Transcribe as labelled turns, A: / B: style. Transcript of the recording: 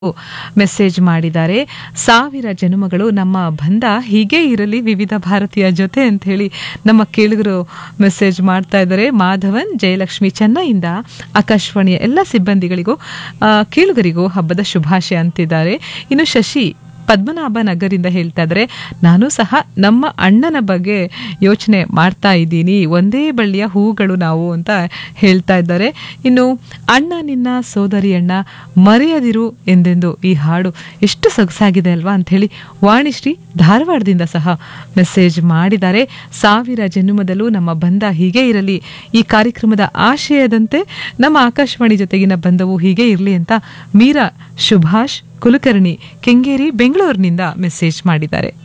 A: message ಮಾಡಿದ್ದಾರೆ ಸಾವಿರ ಜನ್ಮಗಳು ನಮ್ಮ ಬಂಧ ಹೀಗೆ ಇರಲಿ ವಿವಿಧ ಭಾರತೀಯ ಜೊತೆ ಅಂತ ಹೇಳಿ ನಮ್ಮ ಕೇಳುಗರು ಮೆಸೇಜ್ ಮಾಡ್ತಾ ಇದ್ದಾರೆ ಮಾಧವನ್ ಜಯಲಕ್ಷ್ಮಿ ಚೆನ್ನೈಯಿಂದ ಆಕಾಶವಾಣಿಯ ಎಲ್ಲ ಸಿಬ್ಬಂದಿಗಳಿಗೂ ಆ, ಕೇಳುಗರಿಗೂ ಹಬ್ಬದ ಶುಭಾಶಯ ಅಂತಿದ್ದಾರೆ ಇನ್ನು ಶಶಿ ಪದ್ಮನಾಭ ನಗರಿಂದ ಹೇಳ್ತಾ ಇದ್ದಾರೆ ನಾನು ಸಹ ನಮ್ಮ ಅಣ್ಣನ ಬಗ್ಗೆ ಯೋಚನೆ ಮಾಡ್ತಾ ಇದ್ದೀನಿ ಒಂದೇ ಬಳ್ಳಿಯ ಹೂಗಳು ನಾವು ಅಂತ ಹೇಳ್ತಾ ಇದ್ದಾರೆ ಇನ್ನು ಅಣ್ಣ ನಿನ್ನ ಸೋದರಿ ಅಣ್ಣ ಮರೆಯದಿರು ಎಂದೆಂದು ಈ ಹಾಡು ಎಷ್ಟು ಸೊಗಸಾಗಿದೆ ಅಲ್ವಾ ಅಂತ ಹೇಳಿ ವಾಣಿಶ್ರೀ ಧಾರವಾಡದಿಂದ ಸಹ ಮೆಸೇಜ್ ಮಾಡಿದ್ದಾರೆ ಸಾವಿರ ಜನ್ಮದಲ್ಲೂ ನಮ್ಮ ಬಂಧ ಹೀಗೆ ಇರಲಿ ಈ ಕಾರ್ಯಕ್ರಮದ ಆಶಯದಂತೆ ನಮ್ಮ ಆಕಾಶವಾಣಿ ಜೊತೆಗಿನ ಬಂಧವು ಹೀಗೆ ಇರಲಿ ಅಂತ ಮೀರಾ ಸುಭಾಷ್ ಕುಲಕರ್ಣಿ ಕೆಂಗೇರಿ ಬೆಂಗಳೂರಿನಿಂದ ಮೆಸೇಜ್ ಮಾಡಿದ್ದಾರೆ